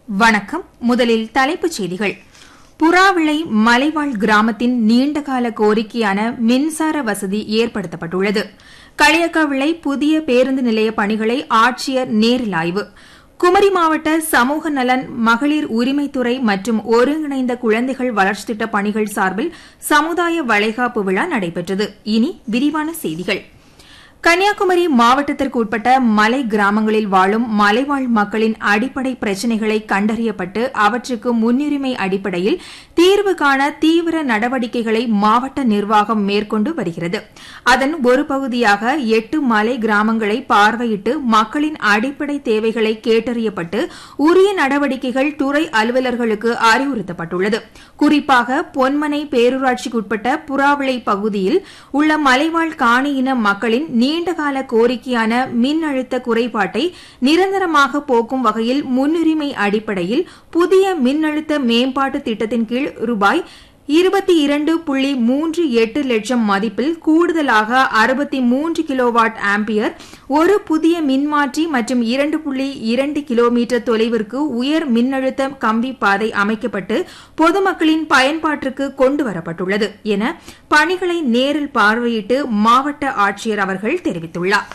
வணக்கம் முதலில் தலைப்புச் செய்திகள் புறாவிளை மலைவாழ் கிராமத்தின் நீண்டகால கோரிக்கையான மின்சார வசதி ஏற்படுத்தப்பட்டுள்ளது களியக்காவிளை புதிய பேருந்து நிலைய பணிகளை ஆட்சியர் நேரில் ஆய்வு குமரி மாவட்ட சமூக நலன் மகளிர் உரிமைத்துறை மற்றும் ஒருங்கிணைந்த குழந்தைகள் வளர்ச்சித் திட்ட பணிகள் சார்பில் சமுதாய வளைகாப்பு விழா நடைபெற்றது இனி விரிவான செய்திகள் கன்னியாகுமரி மாவட்டத்திற்கு உட்பட்ட மலை கிராமங்களில் வாழும் மலைவாழ் மக்களின் அடிப்படை பிரச்சினைகளை கண்டறியப்பட்டு அவற்றுக்கு முன்னுரிமை அடிப்படையில் தீர்வு காண தீவிர நடவடிக்கைகளை மாவட்ட நிர்வாகம் மேற்கொண்டு வருகிறது அதன் ஒரு பகுதியாக எட்டு மலை கிராமங்களை பார்வையிட்டு மக்களின் அடிப்படை தேவைகளை கேட்டறியப்பட்டு உரிய நடவடிக்கைகள் துறை அலுவலர்களுக்கு அறிவுறுத்தப்பட்டுள்ளது குறிப்பாக பொன்மனை பேரூராட்சிக்குட்பட்ட புறாவிளை பகுதியில் உள்ள மலைவாழ் காணியின மக்களின் நீண்டகால கோரிக்கையான மின் அழுத்த குறைபாட்டை நிரந்தரமாக போக்கும் வகையில் முன்னுரிமை அடிப்படையில் புதிய மின்னழுத்த மேம்பாட்டு திட்டத்தின் கீழ் ரூபாய் இருபத்தி இரண்டு புள்ளி மூன்று எட்டு லட்சம் மதிப்பில் கூடுதலாக அறுபத்தி மூன்று கிலோவாட் ஆம்பியர் ஒரு புதிய மின்மாற்றி மற்றும் இரண்டு புள்ளி இரண்டு கிலோமீட்டர் தொலைவிற்கு உயர் மின்னழுத்த கம்பி பாதை அமைக்கப்பட்டு பொதுமக்களின் பயன்பாட்டிற்கு கொண்டுவரப்பட்டுள்ளது என பணிகளை நேரில் பார்வையிட்டு மாவட்ட ஆட்சியர் அவர்கள் தெரிவித்துள்ளார்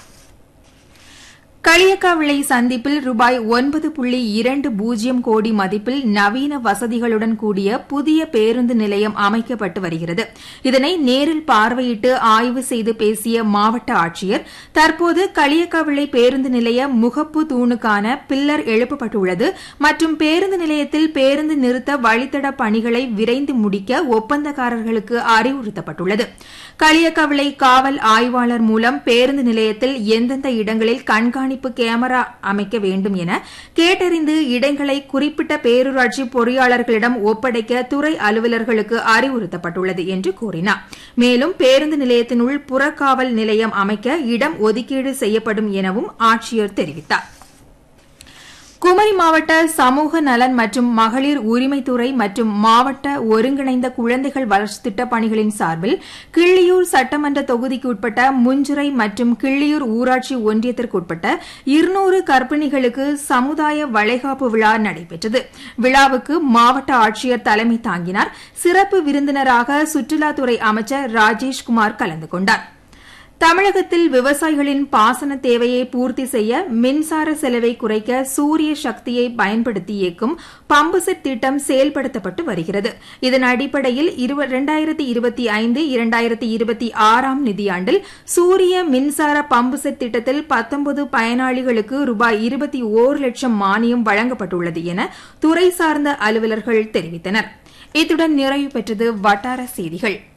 களியக்காவிளை சந்திப்பில் ரூபாய் ஒன்பது புள்ளி இரண்டு பூஜ்ஜியம் கோடி மதிப்பில் நவீன வசதிகளுடன் கூடிய புதிய பேருந்து நிலையம் அமைக்கப்பட்டு வருகிறது இதனை நேரில் பார்வையிட்டு ஆய்வு செய்து பேசிய மாவட்ட ஆட்சியர் தற்போது களியக்காவிளை பேருந்து நிலைய முகப்பு தூணுக்கான பில்லர் எழுப்பப்பட்டுள்ளது மற்றும் பேருந்து நிலையத்தில் பேருந்து நிறுத்த வழித்தட பணிகளை விரைந்து முடிக்க ஒப்பந்தக்காரர்களுக்கு அறிவுறுத்தப்பட்டுள்ளது களியக்கவிளை காவல் ஆய்வாளர் மூலம் பேருந்து நிலையத்தில் எந்தெந்த இடங்களில் கண்காணிப்பு கேமரா அமைக்க வேண்டும் என கேட்டறிந்து இடங்களை குறிப்பிட்ட பேரூராட்சி பொறியாளர்களிடம் ஒப்படைக்க துறை அலுவலர்களுக்கு அறிவுறுத்தப்பட்டுள்ளது என்று கூறினார் மேலும் பேருந்து நிலையத்தினுள் புறக்காவல் நிலையம் அமைக்க இடம் ஒதுக்கீடு செய்யப்படும் எனவும் ஆட்சியர் தெரிவித்தார் குமரி மாவட்ட சமூக நலன் மற்றும் மகளிர் உரிமைத்துறை மற்றும் மாவட்ட ஒருங்கிணைந்த குழந்தைகள் வளர்ச்சித் திட்ட பணிகளின் சார்பில் கிள்ளியூர் சட்டமன்ற தொகுதிக்கு உட்பட்ட முஞ்சுரை மற்றும் கிள்ளியூர் ஊராட்சி ஒன்றியத்திற்குட்பட்ட இருநூறு கர்ப்பிணிகளுக்கு சமுதாய வளைகாப்பு விழா நடைபெற்றது விழாவுக்கு மாவட்ட ஆட்சியர் தலைமை தாங்கினார் சிறப்பு விருந்தினராக சுற்றுலாத்துறை அமைச்சர் ராஜேஷ்குமார் கலந்து கொண்டார் தமிழகத்தில் விவசாயிகளின் பாசன தேவையை பூர்த்தி செய்ய மின்சார செலவை குறைக்க சூரிய சக்தியை பயன்படுத்தி இயக்கும் பம்பு செட் திட்டம் செயல்படுத்தப்பட்டு வருகிறது இதன் அடிப்படையில் இரண்டாயிரத்தி இருபத்தி ஐந்து இரண்டாயிரத்தி இருபத்தி ஆறாம் நிதியாண்டில் சூரிய மின்சார பம்பு செட் திட்டத்தில் பத்தொன்பது பயனாளிகளுக்கு ரூபாய் இருபத்தி ஓரு லட்சம் மானியம் வழங்கப்பட்டுள்ளது என துறை சார்ந்த அலுவலர்கள் தெரிவித்தனர் இத்துடன் நிறைவு பெற்றது வட்டார செய்திகள்